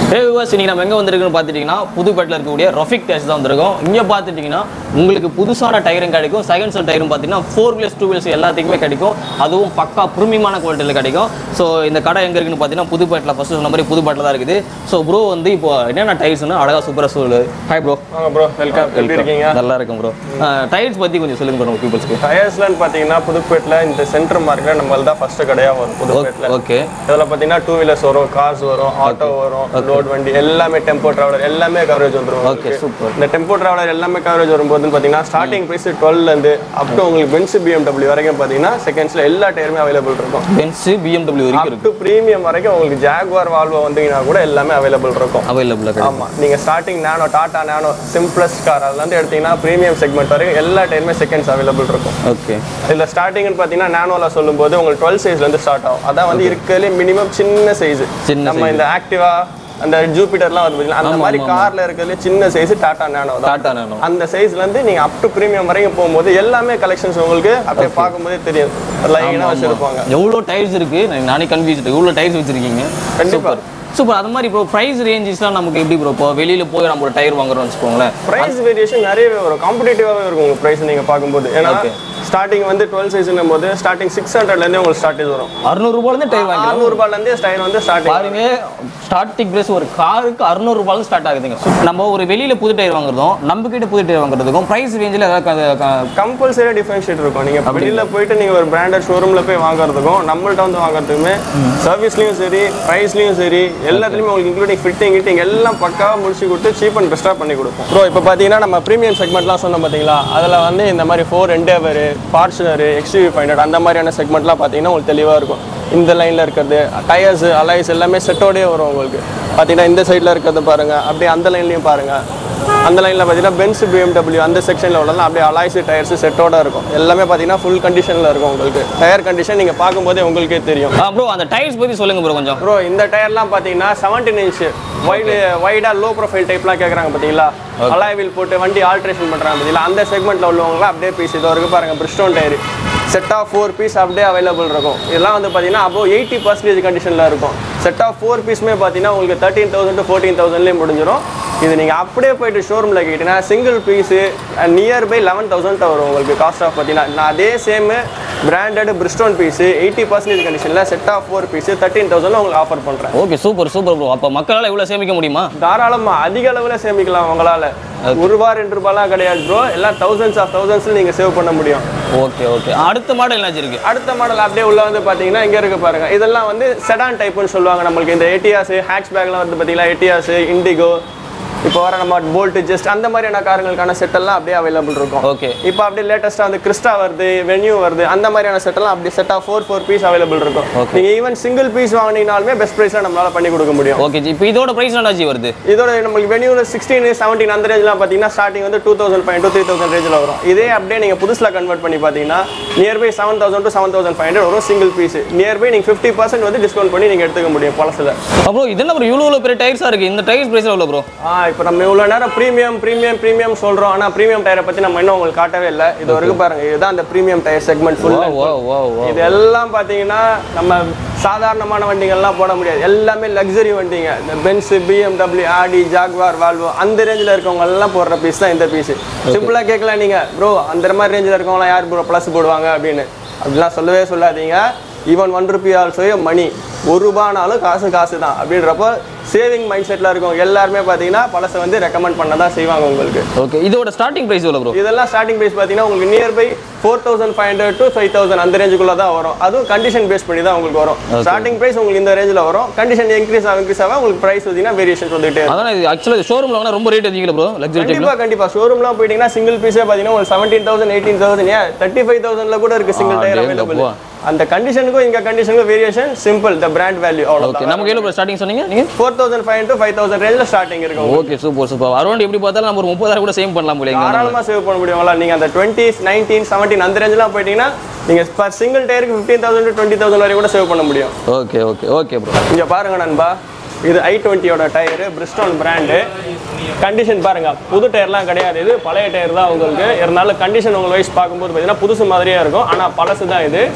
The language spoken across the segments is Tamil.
ஹே விவாஸ் இன்னைக்கு நம்ம எங்கே வந்திருக்குன்னு பார்த்துட்டிங்கன்னா புதுப்பேட்டில் இருக்கக்கூடிய ரஃபிக் டேஸ் தான் வந்திருக்கோம் இங்கே பார்த்துட்டிங்கன்னா உங்களுக்கு புதுசான டயரும் கிடைக்கும் செகண்ட் செல் டயரும் பார்த்தீங்கன்னா ஃபோர் வீலர்ஸ் டூ வீலர்ஸ் எல்லாத்துக்குமே கிடைக்கும் அதுவும் பக்கா ப்ரீமியமான குவாலிட்டியில் கிடைக்கும் ஸோ இந்த கடை எங்கே இருக்குன்னு பார்த்தீங்கன்னா புதுப்பேட்டில் ஃபஸ்ட்டு சொன்ன மாதிரி புதுப்பேட்டில் தான் இருக்குது ஸோ ப்ரோ வந்து இப்போ என்னென்ன டயர்ஸ்னு அழகாக சூப்பராக சொல்லு ஹாய் ப்ரோ வாங்க ப்ரோ வெல்கம் எப்படி இருக்கீங்க நல்லா இருக்கும் ப்ரோ டயர்ஸ் பற்றி கொஞ்சம் சொல்லுங்க ப்ரோ பீப்புள்ஸ்க்கு டயர்ஸ்லன்னு பார்த்தீங்கன்னா புதுப்பேட்டில் இந்த சென்டர் மார்க்கெட்டில் நம்மள தான் ஃபர்ஸ்ட் கடையாக வரும் புதுப்பேட்டில் ஓகே இதில் பார்த்தீங்கன்னா டூ வீலர்ஸ் வரும் கார்ஸ் வரும் ஆட்டோ வரும் லோட் வண்டி எல்லாமே டெம்போ டிராவலர் எல்லாமே கவரேஜ் வந்துரும் ஓகே சூப்பர் இந்த டெம்போ டிராவலர் எல்லாமே கவரேஜ் வரும்போதுன்னு பார்த்தீங்கன்னா ஸ்டார்டிங் ப்ரைஸ் டுவெல்லேருந்து அப் டு உங்களுக்கு பென்ஸ் பிஎம்டபிள்யூ வரைக்கும் பார்த்தீங்கன்னா செகண்ட்ஸில் எல்லா டயருமே அவைலபிள் இருக்கும் பென்ஸு பிஎம்டபிள்யூ வரைக்கும் அப் இருக்கு டு ப்ரீமியம் வரைக்கும் உங்களுக்கு ஜாகுவார் வால்வோ வந்தீங்கன்னா கூட எல்லாமே அவைலபிள் இருக்கும் அவைலபிளாக கிடைக்கும் ஆமா நீங்க starting Nano Tata Nano simplest car அதுல இருந்து எடுத்தீங்கன்னா ப்ரீமியம் செக்மெண்ட் வரைக்கும் எல்லா டைமே செகண்ட்ஸ் அவைலபிள் இருக்கும் ஓகே இதுல ஸ்டார்டிங்னு பாத்தீங்கன்னா நானோல சொல்லும்போது உங்களுக்கு டுவெல் சைஸ்ல இருந்து ஸ்டார்ட் ஆகும் அதான் வந்து இருக்கிறதுலே மினிமம் சின்ன சைஸ் சின்ன நம்ம இந்த ஆக்டிவா அந்த ஜூபிட்டர்லாம் வந்து பாத்தீங்கன்னா அந்த மாதிரி கார்ல இருக்கிறதுலே சின்ன சைஸ் டாடா நானோ தான் டாட்டா நானோ அந்த சைஸ்ல இருந்து நீங்க அப் டு ப்ரீமியம் வரைக்கும் போகும்போது எல்லாமே கலெக்ஷன்ஸ் உங்களுக்கு அப்படியே பார்க்கும்போதே தெரியும் லைனா வச்சிருப்பாங்க எவ்வளோ டைல்ஸ் இருக்கு நான் நானே கன்ஃபியூஸ் எவ்வளோ டைல்ஸ் வச்சிருக்கீங்க கண்டிப்பா. சூப்பர் சூப்பர் அது மாதிரி ப்ரோ ப்ரைஸ் ரேஞ்சஸ்லாம் நமக்கு எப்படி ப்ரோ இப்போ வெளியில போய் நம்ம ஒரு டயர் வாங்குறோம்னு வச்சுக்கோங்களேன் பிரைஸ் வேரியேஷன் நிறையவே வரும் காம்படிட்டிவாகவே இருக்கும் உங்களுக்கு ப்ரைஸ் நீங்கள் பார்க்கும்போது ஏன்னா Okay. ஸ்டார்டிங் வந்து டுவெல் சைஸ்னும் போது ஸ்டார்டிங் சிக்ஸ் ஹண்ட்ரட்லேருந்தே உங்களுக்கு ஸ்டார்டேஜ் வரும் அறுநூறுபாலேருந்து டயர் வாங்கிக்கலாம் அறுநூறுபாலேருந்தே ஸ்டைல் வந்து ஸ்டார்டிங் பாருங்க ஸ்டார்டிங் பிரைஸ் ஒரு காருக்கு அறுநூறுபாலும் ஸ்டார்ட் ஆகுதுங்க நம்ம ஒரு வெளியில புது டயர் வாங்குறதும் நம்ம கிட்ட புது டயர் வாங்குறதுக்கும் ப்ரைஸ் ரேஞ்சில் ஏதாவது கம்பல்சரியாக டிஃபரன்ஷியேட் இருக்கும் நீங்கள் வெளியில் போயிட்டு நீங்கள் ஒரு பிராண்டட் ஷோரூமில் போய் வாங்குறதுக்கும் நம்மள்ட்ட வந்து வாங்குறதுக்குமே சர்வீஸ்லையும் சரி ப்ரைஸ்லையும் சரி எல்லாத்துலேயுமே உங்களுக்கு இன்க்ளூடிங் ஃபிட்டிங் கிட்டிங் எல்லாம் பக்காவாக முடிச்சு கொடுத்து சீப் அண்ட் பெஸ்ட்டாக பண்ணி கொடுப்போம் ப்ரோ இப்போ பார்த்தீங்கன்னா நம்ம ப்ரீமியம் செக்மெண்ட்லாம் சொன்னோம் பார்த்தீங்களா அதில் வந்து இந்த மாதிரி ஃபோர் என்டேவர் ஃபார்ச்சுனர் எக்ஸ்டிவி ஃபைண்டட் அந்த மாதிரியான செக்மெண்ட்லாம் பார்த்தீங்கன்னா உங்களுக்கு தெளிவாக இருக்கும் இந்த லைனில் இருக்கிறது டயர்ஸ் அலைஸ் எல்லாமே செட்டோடயே வரும் உங்களுக்கு பார்த்தீங்கன்னா இந்த சைடில் இருக்கிறது பாருங்கள் அப்படியே அந்த லைன்லையும் பாருங்கள் அந்த லைனில் பார்த்தீங்கன்னா பென்ஸ் பிஎம்டபிள்யூ அந்த செக்ஷனில் உள்ளலாம் அப்படியே அலாய்ஸ் டயர்ஸ் செட்டோட இருக்கும் எல்லாமே பார்த்தீங்கன்னா ஃபுல் கண்டிஷனில் இருக்கும் உங்களுக்கு டயர் கண்டிஷன் நீங்கள் பார்க்கும்போதே உங்களுக்கே தெரியும் ப்ரோ அந்த டயர்ஸ் பத்தி சொல்லுங்க ப்ரோ கொஞ்சம் ப்ரோ இந்த டயர்லாம் பார்த்தீங்கன்னா செவன்டீன் இன்ச் வைடு வைடாக லோ ப்ரொஃபைல் டைப்லாம் கேட்குறாங்க பார்த்தீங்களா அலாய் வீல் போட்டு வண்டி ஆல்ட்ரேஷன் பண்ணுறாங்க பார்த்தீங்களா அந்த செக்மெண்ட்டில் உள்ளவங்களாம் அப்படியே பீஸ் இது வரைக்கும் பாருங்கள் Bridgestone tyre set of four piece அப்படியே அவைலபிள் இருக்கும் இதெல்லாம் வந்து பார்த்தீங்கன்னா அப்போ எயிட்டி பர்சன்டேஜ் கண்டிஷனில் இருக்கும் செட் ஆஃப் ஃபோர் பீஸுமே பார்த்தீங்கன்னா உங்களுக்கு தேர்ட்டீன் தௌசண்ட் டு ஃபோர்டீன் தௌசண்ட்லேயே முடிஞ்சிடும் இது நீங்கள் அப்படியே போயிட்டு ஷோரூமில் கேட்டிங்கன்னா single piece nearby eleven thousand வரும் உங்களுக்கு காஸ்ட் ஆஃப் பார்த்தீங்கன்னா நான் அதே same branded Bridgestone piece eighty percentage கண்டிஷனில் set of four piece thirteen thousand உங்களுக்கு ஆஃபர் பண்ணுறேன் ஓகே சூப்பர் சூப்பர் ப்ரோ அப்போ மக்களால் இவ்வளோ சேமிக்க முடியுமா தாராளமாக அதிக அளவில் சேமிக்கலாம் உங்களால் ஒரு ரூபா ரெண்டு ரூபாலாம் கிடையாது ப்ரோ எல்லாம் தௌசண்ட்ஸ் ஆஃப் தௌசண்ட்ஸில் நீங்கள் சேவ் பண்ண முடியும் ஓகே ஓகே அடுத்த மாடல் என்னாச்சு இருக்கு அடுத்த மாடல் அப்படியே உள்ள வந்து பார்த்தீங்கன்னா இங்கே இருக்கு பாருங்க இதெல்லாம் வந்து செடான் டைப்னு சொல்லுவாங்க நம்மளுக்கு இந்த ஏடியாஸ் ஹேட்ச் பேக்லாம் வந்து பார்த்தீங்கன்னா ஏடியாஸ் இண்டிகோ இப்போ வர நம்ம போல்ட் ஜஸ்ட் அந்த மாதிரியான காருங்களுக்கான செட்டெல்லாம் அப்படியே அவைலபிள் இருக்கும் ஓகே இப்போ அப்படியே லேட்டஸ்ட்டாக வந்து கிறிஸ்டா வருது வென்யூ வருது அந்த மாதிரியான செட்டெல்லாம் அப்படி செட்டாக ஃபோர் ஃபோர் பீஸ் அவைலபிள் இருக்கும் Okay. நீங்கள் ஈவன் சிங்கிள் பீஸ் வாங்கினீங்கனாலுமே பெஸ்ட் ப்ரைஸில் நம்மளால பண்ணி கொடுக்க முடியும் ஓகே ஜி இப்போ இதோட ப்ரைஸ் என்னாச்சு வருது இதோட நம்மளுக்கு வெனியூல சிக்ஸ்டீன் செவன்டீன் அந்த ரேஞ்ச்லாம் பார்த்தீங்கன்னா ஸ்டார்டிங் வந்து two thousand five to three thousand ரேஞ்சில் வரும் இதே அப்படியே நீங்கள் புதுசில் கன்வெர்ட் பண்ணி பார்த்தீங்கன்னா nearby seven thousand to seven thousand five hundred வரும் சிங்கிள் பீஸ் நியர்பை நீங்கள் ஃபிஃப்டி பர்சன்ட் வந்து டிஸ்கவுண்ட் பண்ணி நீங்கள் எடுத்துக்க முடியும் பழசில் அப்புறம் இது என்ன ப்ரோ இவ்வளோ இவ்வளோ பெரிய டயர்ஸாக இருக்கு இந்த டயர்ஸ் ப்ரைஸ் எவ்வளோ ப்ரோ ஆ இப்போ நம்ம இவ்வளோ நேரம் ப்ரீமியம் ப்ரீமியம் ப்ரீமியம் சொல்கிறோம் ஆனால் ப்ரீமியம் டயரை பற்றி நம்ம இன்னும் உங்களுக்கு காட்டவே இல்லை இது வரைக்கும் பாருங்க இதுதான் அந்த ப்ரீமியம் டயர் செக்மெண்ட் ஃபுல் வா வா வா இது எல்லாம் பார்த்தீங்கன்னா நம்ம சாதாரணமான வண்டிகள்லாம் போட முடியாது எல்லாமே லக்ஸரி வண்டிங்க இந்த Benz BMW Audi Jaguar Volvo அந்த ரேஞ்சில் இருக்கவங்க எல்லாம் போடுற பீஸ் தான் இந்த பீஸ் சிம்பிளாக கேட்கலாம் நீங்கள் ப்ரோ அந்த மாதிரி ரேஞ்சில் இருக்கவங்களாம் யார் ப்ரோ ப்ளஸ் போடுவாங்க அப்படின்னு அப்படிலாம் சொல்லவே சொல்லாதீங்க even one rupee also money ஒரு ரூபானாலும் காசு காசு தான் அப்படின்றப்போ சேவிங் மைண்ட் செட்டில் இருக்கவங்க எல்லாருமே பார்த்தீங்கன்னா பழசை வந்து ரெக்கமெண்ட் பண்ண தான் செய்வாங்க உங்களுக்கு ஓகே இதோட ஸ்டார்டிங் ப்ரைஸ் எவ்வளோ ப்ரோ இதெல்லாம் ஸ்டார்டிங் ப்ரைஸ் பார்த்தீங்கன்னா உங்களுக்கு nearby four thousand five hundred to five thousand அந்த ரேஞ்சுக்குள்ள தான் வரும் அதுவும் கண்டிஷன் பேஸ் பண்ணி தான் உங்களுக்கு வரும் ஸ்டார்டிங் ப்ரைஸ் உங்களுக்கு இந்த ரேஞ்சில் வரும் கண்டிஷன் இன்க்ரீஸ் ஆகும் இன்க்ரீஸ் ஆகும் உங்களுக்கு ப்ரைஸ் பார்த்தீங்கன்னா வேரியேஷன் வந்துகிட்டே இருக்கும் அதான் இது ஆக்சுவலாக ஷோரூமில் வாங்கினா ரொம்ப ரேட் அதிகம் ப்ரோ லக்ஸரி டைப்ல கண்டிப்பா கண்டிப்பா ஷோரூம்லாம் போயிட்டீங்கன்னா சிங்கிள் பீஸே பார்த்தீங்கன்னா உங்களுக்கு செவன்டீன் தௌசண்ட் எயிட்டீன் தௌசண்ட் ஏன் தேர்ட்டி ஃபைவ் தௌசண்ட்ல கூட இருக்கு சிங்கிள் டயர் அவைலபிள் அடேங்கப்பா. அந்த கண்டிஷனுக்கும் இங்க கண்டிஷனுக்கும் variation simple the brand value okay அவ்வளோ நமக்கு எவ்வளோ ஸ்டார்டிங் சொன்னீங்க நீங்கள் four thousand five to five thousand ரேஞ்சில் ஸ்டார்டிங் இருக்கும் ஓகே சூப்பர் சூப்பர் அரௌண்ட் எப்படி பார்த்தாலும் நம்ம ஒரு முப்பதாயிரம் கூட சேவ் பண்ணலாம் போல இங்க தாராளமா சேவ் பண்ண முடியுங்களா நீங்க அந்த டுவெண்ட்டி நைன்டீன் செவன்டீன் அந்த ரேஞ்செலாம் போயிட்டீங்கன்னா நீங்க பர் சிங்கிள் டயருக்கு ஃபிஃப்டீன் தௌசண்ட் டுவெண்ட்டி தௌசண்ட் வரை கூட சேவ் பண்ண முடியும் ஓகே ஓகே ஓகே ப்ரோ இங்க பாருங்க நண்பா இது ஐ டுவெண்ட்டியோட டயரு பிரிஸ்டோன் பிராண்டு கண்டிஷன் பாருங்க புது டயர்லாம் கிடையாது இது பழைய டயர் தான் உங்களுக்கு இருந்தாலும் கண்டிஷன் உங்கள் வைஸ் பார்க்கும்போது பார்த்தீங்கன்னா புதுசு மாதிரியே இருக்கும் ஆனால் பழசு தான் இது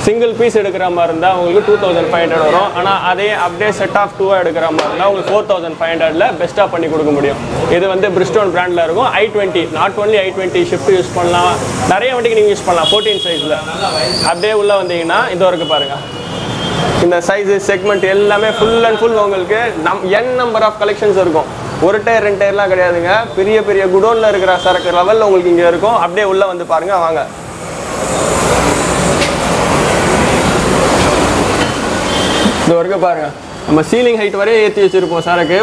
சிங்கிள் பீஸ் எடுக்கிற மாதிரி இருந்தால் உங்களுக்கு டூ தௌசண்ட் ஃபைவ் ஹண்ட்ரட் வரும் ஆனால் அதே அப்படியே செட் ஆஃப் டூவாக எடுக்கிற மாதிரி இருந்தால் உங்களுக்கு ஃபோர் தௌசண்ட் ஃபைவ் ஹண்ட்ரட்ல பெஸ்ட்டாக பண்ணி கொடுக்க முடியும் இது வந்து பிரிஸ்டோன் பிராண்டில் இருக்கும் I twenty not only I twenty swift use பண்ணலாம் நிறைய வண்டிக்கு நீங்கள் யூஸ் பண்ணலாம் ஃபோர்டீன் சைஸில் அப்படியே உள்ளே வந்தீங்கன்னா இது வரைக்கும் பாருங்கள் இந்த சைஸு செக்மெண்ட் எல்லாமே ஃபுல் அண்ட் ஃபுல் உங்களுக்கு நம் என் நம்பர் ஆஃப் கலெக்ஷன்ஸ் இருக்கும் ஒரு டயர் ரெண்டு டயர்லாம் கிடையாதுங்க பெரிய பெரிய குடோனில் இருக்கிற சரக்கு லெவலில் உங்களுக்கு இங்கே இருக்கும் அப்படியே உள்ளே வந்து பாருங்க வாங்க இது வரைக்கும் பாருங்க நம்ம சீலிங் ஹைட் வரையும் ஏற்றி வச்சிருப்போம் சரக்கு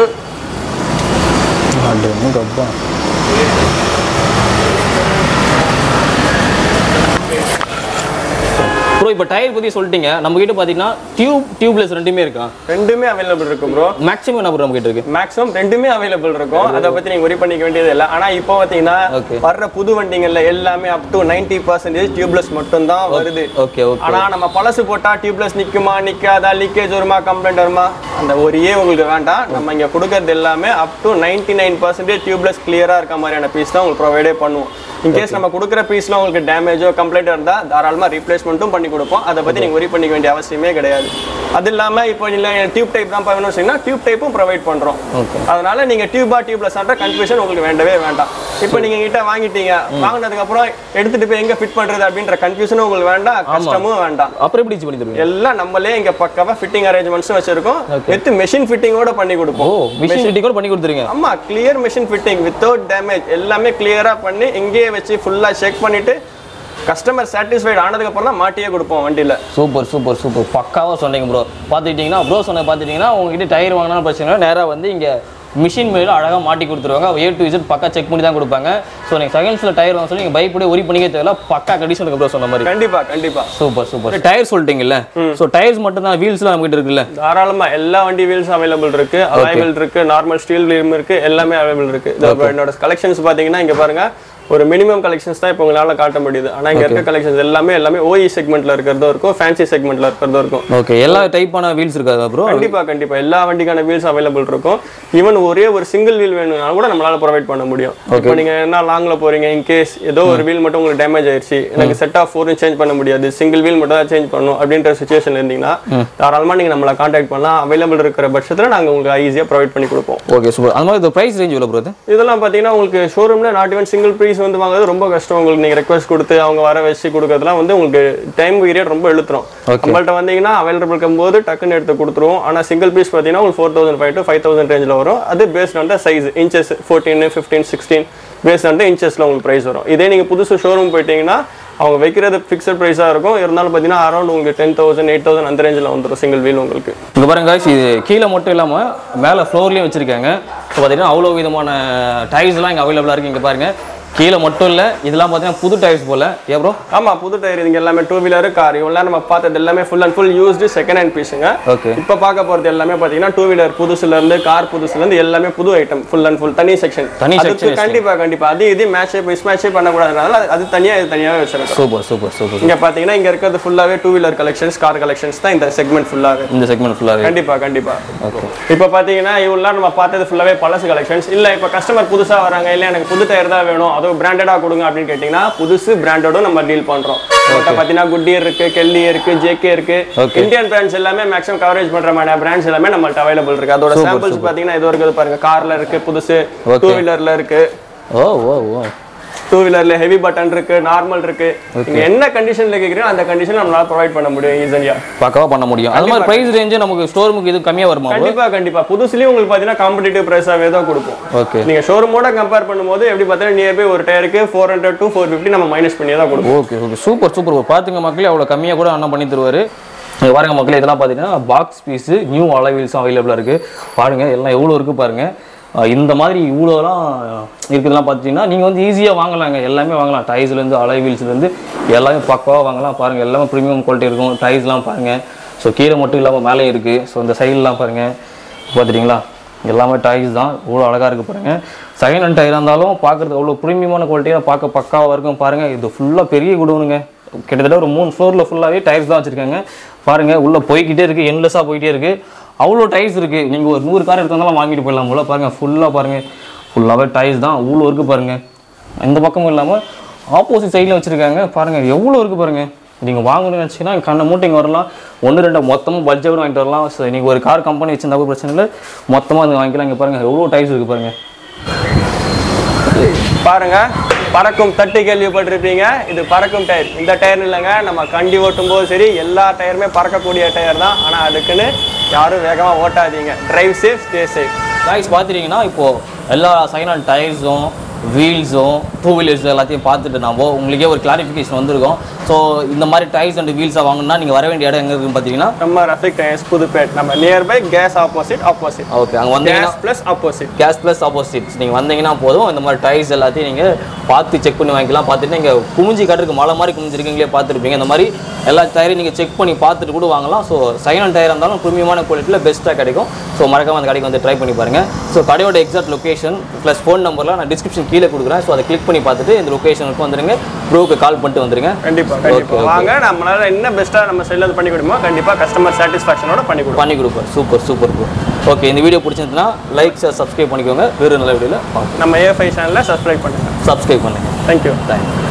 ப்ரோ இப்போ டயர் பற்றி சொல்லிட்டீங்க நம்ம கிட்ட பார்த்தீங்கன்னா டியூப் டியூப்லெஸ் ரெண்டுமே இருக்கா ரெண்டுமே அவைலபிள் இருக்கும் ப்ரோ மேக்ஸிமம் என்ன நம்ம கிட்ட இருக்கு மேக்ஸிமம் ரெண்டுமே அவைலபிள் இருக்கும் அதை பத்தி நீங்க worry பண்ணிக்க வேண்டியது இல்லை ஆனா இப்போ பாத்தீங்கன்னா Okay. வர்ற புது வண்டிங்கள்ல எல்லாமே up to ninety percentage tubeless மட்டும் தான் வருது ஓகே ஓகே ஆனா நம்ம பழசு போட்டா டியூப்லெஸ் நிக்குமா நிக்காதா லீக்கேஜ் வருமா கம்ப்ளைண்ட் வருமா அந்த ஒரே உங்களுக்கு வேண்டாம் நம்ம இங்க கொடுக்கறது எல்லாமே up to ninety nine percentage tubeless கிளியரா இருக்க மாதிரியான பீஸ் தான் உங்களுக்கு ப்ரொவைடே பண்ணுவோம் இன்கேஸ் நம்ம கொடுக்குற பீஸ்ல உங்களுக்கு டேமேஜோ கம்ப்ளைண்ட் இருந்தா தாராளமா ரீப்ளேஸ்மெண்ட்டும் பண்ணி கொடுப்போம் அதை பத்தி நீங்க worry பண்ணிக்க வேண்டிய அவசியமே கிடையாது அது இல்லாம இப்போ இல்ல டியூப் டைப் தான் வேணும்னு சொன்னீங்கன்னா டியூப் டைப்பும் ப்ரொவைட் பண்றோம் Okay. அதனால நீங்க டியூபா டியூப்லெஸ் ஆன்ற கன்ஃபியூஷன் உங்களுக்கு வேண்டவே வேண்டாம் இப்போ நீங்க கிட்ட வாங்கிட்டீங்க வாங்கினதுக்கு அப்புறம் எடுத்துட்டு போய் எங்க ஃபிட் பண்றது அப்படின்ற கன்ஃபியூஷனும் உங்களுக்கு வேண்டாம் கஷ்டமும் வேண்டாம் அப்புறம் எப்படி பண்ணி தருவீங்க எல்லாம் நம்மளே இங்க பக்காவா ஃபிட்டிங் அரேஞ்ச்மெண்ட்ஸும் வச்சிருக்கோம் வித் மெஷின் ஃபிட்டிங்கோட பண்ணி ஓ கொடுப்போம் மிஷின் ஃபிட்டிங் கூட பண்ணி கொடுத்துருங்க ஆமா clear machine fitting without damage எல்லாமே கிளியரா பண்ணி இங்கேயே வச்சு ஃபுல்லா செக் பண்ணிட்டு கஸ்டமர் சாட்டிஸ்ஃபைட் ஆனதுக்கு அப்புறம் தான் மாட்டியே கொடுப்போம் வண்டியில சூப்பர் சூப்பர் சூப்பர் பக்காவாக சொன்னீங்க ப்ரோ பார்த்துக்கிட்டிங்கன்னா ப்ரோ சொன்னது பார்த்துட்டிங்கன்னா உங்ககிட்ட டயர் வாங்கினாலும் பிரச்சனை இல்லை நேராக வந்து இங்கே மிஷின் மேல அழகாக மாட்டி கொடுத்துருவாங்க ஏ டு இசட் பக்கா செக் பண்ணி தான் கொடுப்பாங்க ஸோ நீங்கள் செகண்ட்ஸில் டயர் வாங்க சொல்லி நீங்கள் பைக் கூட ஒரி பண்ணிக்க தேவையில்ல பக்கா கண்டிஷன் ப்ரோ சொன்ன மாதிரி கண்டிப்பா கண்டிப்பா சூப்பர் சூப்பர் டயர் சொல்லிட்டீங்கல்ல ஸோ டயர்ஸ் மட்டும் தான் வீல்ஸ்லாம் நம்மகிட்ட இருக்குல்ல தாராளமா எல்லா வண்டி வீல்ஸ் அவைலபிள் இருக்கு அவைலபிள் இருக்கு நார்மல் ஸ்டீல் வீலும் இருக்கு எல்லாமே அவைலபிள் இருக்கு இதோ இப்ப என்னோட கலெக்ஷன்ஸ் பாத்தீங்கன்னா இங்க பாருங்க ஒரு மினிமம் கலெக்ஷன்ஸ் தான் இப்போ உங்களால காட்ட முடியுது ஆனா இங்க இருக்க கலெக்ஷன்ஸ் எல்லாமே எல்லாமே ஓஇ செக்மெண்ட்ல இருக்கிறதும் இருக்கும் ஃபேன்சி செக்மெண்ட்ல இருக்கிறதும் இருக்கும் ஓகே எல்லா டைப்பான வீல்ஸ் இருக்காதா ப்ரோ கண்டிப்பா கண்டிப்பா எல்லா வண்டிக்கான வீல்ஸ் அவைலபிள் இருக்கும் ஈவன் ஒரே ஒரு சிங்கிள் வீல் வேணும்னா கூட நம்மளால ப்ரொவைட் பண்ண முடியும் இப்போ நீங்க என்ன லாங்ல போறீங்க இன் கேஸ் ஏதோ ஒரு வீல் மட்டும் உங்களுக்கு டேமேஜ் ஆயிருச்சு எனக்கு செட் ஆஃப் ஃபோரும் சேஞ்ச் பண்ண முடியாது சிங்கிள் வீல் மட்டும் தான் சேஞ்ச் பண்ணணும் அப்படின்ற சுச்சுவேஷன்ல இருந்தீங்கன்னா தாராளமா நீங்க நம்மள கான்டாக்ட் பண்ணலாம் அவைலபிள் இருக்கிற பட்சத்துல நாங்க உங்களுக்கு ஈஸியா ப்ரொவைட் பண்ணி கொடுப்போம் ஓகே சூப்பர் அந்த மாதிரி இந்த ப்ரைஸ் ரேஞ்ச் எவ்வளோ ப்ரோ இது இதெல்லாம் பாத்தீங்கன்னா உங்களுக்கு ஷோரூம்ல நாட் ஈவன் சிங்கிள் ப்ரைஸ் வந்து வாங்குறது ரொம்ப கஷ்டம் உங்களுக்கு நீங்க ரெக்வஸ்ட் கொடுத்து அவங்க வர வச்சு கொடுக்கறதுலாம் வந்து உங்களுக்கு டைம் பீரியட் ரொம்ப இழுத்துரும் Okay. நம்மள்ட்ட வந்தீங்கன்னா அவைலபிள் இருக்கும்போது டக்குன்னு எடுத்து கொடுத்துருவோம் ஆனா சிங்கிள் பீஸ் பாத்தீங்கன்னா உங்களுக்கு four thousand five to five thousand ரேஞ்சில் வரும் அது based on the size inches fourteen fifteen sixteen based on the இன்ச்சஸ்ல உங்களுக்கு ப்ரைஸ் வரும் இதே நீங்க புதுசு ஷோரூம் போயிட்டீங்கன்னா அவங்க வைக்கிறது ஃபிக்ஸட் ப்ரைஸாக இருக்கும் இருந்தாலும் பார்த்தீங்கன்னா அரௌண்ட் உங்களுக்கு டென் தௌசண்ட் எயிட் தௌசண்ட் அந்த ரேஞ்சில் வந்துடும் சிங்கிள் வீல் உங்களுக்கு இங்கே பாருங்க guys, இது கீழே மட்டும் இல்லாமல் மேலே ஃப்ளோர்லேயும் வச்சுருக்காங்க ஸோ பார்த்தீங்கன்னா அவ்வளோ விதமான டயர்ஸ்லாம் இங்கே அவைலபிளாக இருக்குது இங்கே பாருங்க கீழே மட்டும் இல்லை இதெல்லாம் பார்த்தீங்கன்னா புது டயர்ஸ் போல் ஏன் ப்ரோ ஆமா புது டயர் இதுங்க எல்லாமே டூ வீலர் கார் இவ்வளோ நம்ம பார்த்தது எல்லாமே full and full used second hand பீஸுங்க ஓகே இப்போ பார்க்க போறது எல்லாமே பார்த்தீங்கன்னா டூ வீலர் புதுசுல இருந்து கார் புதுசுல இருந்து எல்லாமே புது ஐட்டம் ஃபுல் அண்ட் ஃபுல் தனி செக்ஷன் தனி அதுக்கு section கண்டிப்பா கண்டிப்பா அது இது மேட்ச் மிஸ் மேட்சே பண்ணக்கூடாதுனால அது- அது தனியா இது தனியாவே வச்சிருக்கோம் சூப்பர் சூப்பர் சூப்பர் இங்க பாத்தீங்கன்னா இங்க இருக்கிறது ஃபுல்லாவே two wheeler collections car collections தான் இந்த செக்மெண்ட் ஃபுல்லாவே இந்த செக்மெண்ட் ஃபுல்லாகவே கண்டிப்பா கண்டிப்பா ஓகே இப்போ பாத்தீங்கன்னா இவ்வளோ நம்ம பார்த்தது ஃபுல்லாவே பழசு கலெக்ஷன்ஸ் இல்ல இப்போ கஸ்டமர் புதுசா வராங்க இல்ல எனக்கு புது டயர் தான் வேணும் அதுவும் பிராண்டடா கொடுங்க அப்படின்னு கேட்டிங்கன்னா புதுசு பிராண்டடும் நம்ம டீல் பண்றோம் நம்மகிட்ட பாத்தீங்கன்னா குட்டியர் இருக்கு கெல்லி இருக்கு ஜேகே இருக்கு Okay. இந்தியன் பிராண்ட்ஸ் எல்லாமே மேக்ஸிமம் கவரேஜ் பண்ற மாதிரி பிராண்ட்ஸ் எல்லாமே நம்மள்ட்ட அவைலபிள் இருக்கு அதோட சாம்பிள்ஸ் பாத்தீங்கன்னா இது இருக்குது பாருங்க கார்ல இருக்கு புதுசு Okay. டூ வீலர்ல இருக்கு ஓ ஓ ஓ டூ வீலர்ல ஹெவி பட்டன் இருக்கு நார்மல் இருக்கு நீங்க என்ன கண்டிஷன்ல கேக்குறீங்களோ அந்த கண்டிஷன் நம்மளால ப்ரொவைட் பண்ண முடியும் ஈஸியா பக்காவாக பண்ண முடியும் அது மாதிரி ப்ரைஸ் ரேஞ்சு நமக்கு ஸ்டோரூமுக்கு இது கம்மியாக வருமா ப்ரோ கண்டிப்பா கண்டிப்பா புதுசுலயும் உங்களுக்கு பாத்தீங்கன்னா காம்படிட்டிவ் பிரைஸாவே தான் கொடுப்போம் ஓகே நீங்க ஷோரூமோட கம்பேர் பண்ணும்போது எப்படி பார்த்தீங்கன்னா நியர்பை ஒரு டயருக்கு four hundred to four fifty நம்ம மைனஸ் பண்ணி தான் கொடுப்போம் ஓகே ஓகே சூப்பர் சூப்பர் பார்த்துங்க மக்களே அவ்வளோ கம்மியாக கூட அண்ணன் பண்ணி தருவார் இங்க பாருங்க மக்களே இதெல்லாம் பார்த்தீங்கன்னா பாக்ஸ் பீஸு நியூ அலைவீல்ஸும் அவைலபிளாக இருக்குது பாருங்க எல்லாம் எவ்வளோ இருக்குது பாருங்க அஹ் இந்த மாதிரி இவ்வளோலாம் இருக்குதுலாம் பார்த்தீங்கன்னா நீங்கள் வந்து ஈஸியாக வாங்கலாங்க எல்லாமே வாங்கலாம் டைஸ்லேருந்து அலைவீல்ஸ்லேருந்து எல்லாமே பக்காவாக வாங்கலாம் பாருங்கள் எல்லாமே ப்ரீமியம் குவாலிட்டி இருக்கும் டைஸ்லாம் பாருங்கள் ஸோ கீழே மட்டும் இல்லாமல் மேலே இருக்குது ஸோ இந்த சைட்லாம் பாருங்கள் பார்த்துட்டிங்களா எல்லாமே டைல்ஸ் தான் இவ்வளோ அழகாக இருக்குது பாருங்கள் செகண்ட் ஹேண்ட் டயராக இருந்தாலும் பார்க்குறது அவ்வளோ ப்ரீமியமான குவாலிட்டியாக பார்க்க பக்காவாக இருக்கும் பாருங்கள் இது ஃபுல்லாக பெரிய குடோனுங்க கிட்டத்தட்ட ஒரு மூணு ஃப்ளோரில் ஃபுல்லாகவே டயர்ஸ் தான் வச்சுருக்காங்க பாருங்கள் உள்ளே போய்க்கிட்டே இருக்குது என்லெஸ்ஸாக போயிட்டே இருக்குது அவ்வளோ டயர்ஸ் இருக்குது நீங்கள் ஒரு நூறு கார் எடுத்தாலும் வாங்கிட்டு போயிடலாம் போல பாருங்கள் ஃபுல்லாக பாருங்கள் ஃபுல்லாகவே டயர்ஸ் தான் அவ்வளோ இருக்குது பாருங்கள் இந்த பக்கமும் இல்லாமல் ஆப்போசிட் சைடில் வச்சுருக்காங்க பாருங்கள் எவ்வளோ இருக்குது பாருங்கள் நீங்கள் வாங்கணும்னு நினச்சிங்கன்னா கண்ணை மூட்டை இங்கே வரலாம் ஒன்று ரெண்டு மொத்தமாக பட்ஜெட் வாங்கிட்டு வரலாம் ஸோ நீங்கள் ஒரு கார் கம்பெனி வச்சிருந்தா கூட பிரச்சனை இல்லை மொத்தமாக இங்கே வாங்கிக்கலாம் இங்கே பாருங்கள் எவ்வளோ டைப்ஸ் இருக்குது பாருங்கள் பாருங்க பறக்கும் தட்டு கேள்விப்பட்டிருப்பீங்க இது பறக்கும் டயர் இந்த டயர் இல்லைங்க நம்ம கண்டி ஓட்டும் போது சரி எல்லா டயருமே பறக்கக்கூடிய டயர் தான் ஆனால் அதுக்குன்னு யாரும் வேகமாக ஓட்டாதீங்க drive safe stay safe guys பார்த்துட்டிங்கன்னா இப்போது எல்லா செகண்ட் டயர்ஸும் வீல்ஸும் டூ வீலர்ஸ் எல்லாத்தையும் பார்த்துட்டு நாம உங்களுக்கே ஒரு கிளாரிஃபிகேஷன் வந்திருக்கும் ஸோ இந்த மாதிரி டயர்ஸ் அண்ட் வீல்ஸாக வாங்கணும்னா நீங்கள் வர வேண்டிய இடம் எங்கே இருக்குன்னு பார்த்தீங்கன்னா நம்ம ரஃபிக் டயர்ஸ் புதுப்பேட் நம்ம nearby gas opposite opposite okay அங்கே வந்தீங்கன்னா gas plus opposite gas plus opposites நீங்கள் வந்தீங்கன்னா போதும் இந்த மாதிரி டைல்ஸ் எல்லாத்தையும் நீங்கள் பார்த்து செக் பண்ணி வாங்கிக்கலாம் பார்த்துட்டு நீங்கள் குமிஞ்சி கட்டுறதுக்கு மலை மாதிரி குமிஞ்சிருக்கீங்களே பார்த்துருப்பீங்க இந்த மாதிரி எல்லா டயரையும் நீங்கள் செக் பண்ணி பார்த்துட்டு கூட வாங்கலாம் ஸோ செகண்ட் டயர் இருந்தாலும் ப்ரீமியமான குவாலிட்டியில் பெஸ்ட்டாக கிடைக்கும் ஸோ மறக்காம அந்த கடைக்கு வந்து ட்ரை பண்ணி பாருங்கள் ஸோ கடையோட எக்ஸாக்ட் லொக்கேஷன் ப்ளஸ் ஃபோன் நம்பர்லாம் நான் டிஸ்கிரிப்ஷன் கீழே கொடுக்குறேன் ஸோ அதை கிளிக் பண்ணி பார்த்துட்டு இந்த லொக்கேஷனுக்கு வந்துருங்க ப்ரோக்கு கால் பண்ணிட்டு வந்துருங்க கண்டிப்பா கண்டிப்பா வாங்க நம்மளால என்ன பெஸ்ட்டா நம்ம சைடில் பண்ணி கொடுமோ கண்டிப்பா கஸ்டமர் சாட்டிஸ்ஃபேக்ஷனோட பண்ணி கொடுப்போம் பண்ணி கொடுப்பேன் சூப்பர் சூப்பர் ப்ரோ ஓகே இந்த வீடியோ பிடிச்சிருந்துன்னா லைக் சப்ஸ்கிரைப் பண்ணிக்கோங்க வேறு நல்ல வீடியோவில் பார்க்கலாம் நம்ம ஏ ஃபைவ் சேனலில் சப்ஸ்கிரைப் பண்ணுங்க சப்ஸ்கிரைப் பண்ணுங்கள் தேங்க்யூ தேங்க்யூ